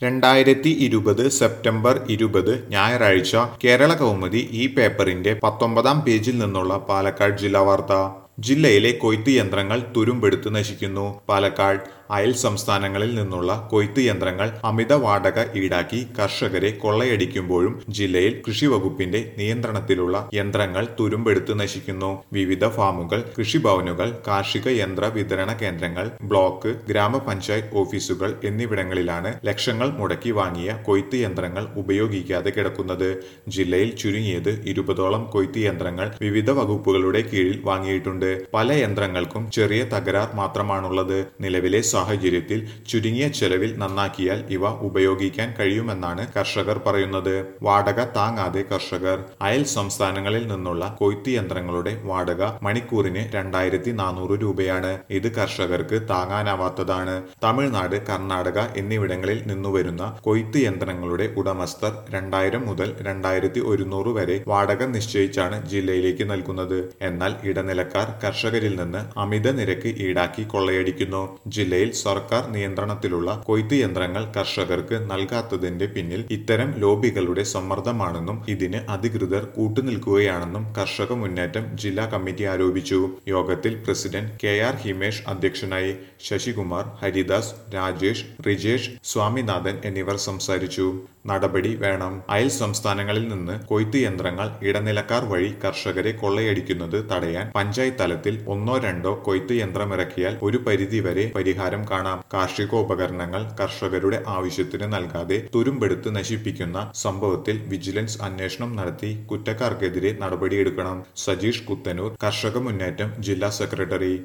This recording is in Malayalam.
രണ്ടായിരത്തി ഇരുപത് സെപ്റ്റംബർ ഇരുപത് ഞായറാഴ്ച കേരള കൗമുദി ഈ പേപ്പറിന്റെ പത്തൊമ്പതാം പേജിൽ നിന്നുള്ള പാലക്കാട് ജില്ലാ വാർത്ത ജില്ലയിലെ കൊയ്ത്ത് യന്ത്രങ്ങൾ തുരുമ്പെടുത്ത് നശിക്കുന്നു പാലക്കാട് അയൽ സംസ്ഥാനങ്ങളിൽ നിന്നുള്ള കൊയ്ത്ത് യന്ത്രങ്ങൾ അമിത വാടക ഈടാക്കി കർഷകരെ കൊള്ളയടിക്കുമ്പോഴും ജില്ലയിൽ കൃഷി വകുപ്പിന്റെ നിയന്ത്രണത്തിലുള്ള യന്ത്രങ്ങൾ തുരുമ്പെടുത്ത് നശിക്കുന്നു വിവിധ ഫാമുകൾ കൃഷിഭവനുകൾ കാർഷിക യന്ത്ര വിതരണ കേന്ദ്രങ്ങൾ ബ്ലോക്ക് ഗ്രാമപഞ്ചായത്ത് ഓഫീസുകൾ എന്നിവിടങ്ങളിലാണ് ലക്ഷങ്ങൾ മുടക്കി വാങ്ങിയ കൊയ്ത്ത് യന്ത്രങ്ങൾ ഉപയോഗിക്കാതെ കിടക്കുന്നത് ജില്ലയിൽ ചുരുങ്ങിയത് ഇരുപതോളം കൊയ്ത്ത് യന്ത്രങ്ങൾ വിവിധ വകുപ്പുകളുടെ കീഴിൽ വാങ്ങിയിട്ടുണ്ട് പല യന്ത്രങ്ങൾക്കും ചെറിയ തകരാർ മാത്രമാണുള്ളത് നിലവിലെ സാഹചര്യത്തിൽ ചുരുങ്ങിയ ചെലവിൽ നന്നാക്കിയാൽ ഇവ ഉപയോഗിക്കാൻ കഴിയുമെന്നാണ് കർഷകർ പറയുന്നത് വാടക താങ്ങാതെ കർഷകർ അയൽ സംസ്ഥാനങ്ങളിൽ നിന്നുള്ള കൊയ്ത്ത് യന്ത്രങ്ങളുടെ വാടക മണിക്കൂറിന് രണ്ടായിരത്തി നാനൂറ് രൂപയാണ് ഇത് കർഷകർക്ക് താങ്ങാനാവാത്തതാണ് തമിഴ്നാട് കർണാടക എന്നിവിടങ്ങളിൽ നിന്നുവരുന്ന കൊയ്ത്ത് യന്ത്രങ്ങളുടെ ഉടമസ്ഥർ രണ്ടായിരം മുതൽ രണ്ടായിരത്തി ഒരുന്നൂറ് വരെ വാടക നിശ്ചയിച്ചാണ് ജില്ലയിലേക്ക് നൽകുന്നത് എന്നാൽ ഇടനിലക്കാർ കർഷകരിൽ നിന്ന് അമിത നിരക്ക് ഈടാക്കി കൊള്ളയടിക്കുന്നു ജില്ലയിൽ സർക്കാർ നിയന്ത്രണത്തിലുള്ള കൊയ്ത്ത് യന്ത്രങ്ങൾ കർഷകർക്ക് നൽകാത്തതിന്റെ പിന്നിൽ ഇത്തരം ലോബികളുടെ സമ്മർദ്ദമാണെന്നും ഇതിന് അധികൃതർ കൂട്ടുനിൽക്കുകയാണെന്നും കർഷക മുന്നേറ്റം ജില്ലാ കമ്മിറ്റി ആരോപിച്ചു യോഗത്തിൽ പ്രസിഡന്റ് കെ ആർ ഹിമേഷ് അധ്യക്ഷനായി ശശികുമാർ ഹരിദാസ് രാജേഷ് റിജേഷ് സ്വാമിനാഥൻ എന്നിവർ സംസാരിച്ചു നടപടി വേണം അയൽ സംസ്ഥാനങ്ങളിൽ നിന്ന് കൊയ്ത്ത് യന്ത്രങ്ങൾ ഇടനിലക്കാർ വഴി കർഷകരെ കൊള്ളയടിക്കുന്നത് തടയാൻ പഞ്ചായത്ത് തലത്തിൽ ഒന്നോ രണ്ടോ കൊയ്ത്ത് യന്ത്രമിറക്കിയാൽ ഒരു പരിധിവരെ പരിഹാരം കാണാം കാർഷികോപകരണങ്ങൾ കർഷകരുടെ ആവശ്യത്തിന് നൽകാതെ തുരുമ്പെടുത്ത് നശിപ്പിക്കുന്ന സംഭവത്തിൽ വിജിലൻസ് അന്വേഷണം നടത്തി കുറ്റക്കാർക്കെതിരെ നടപടിയെടുക്കണം സജീഷ് കുത്തനൂർ കർഷക മുന്നേറ്റം ജില്ലാ സെക്രട്ടറി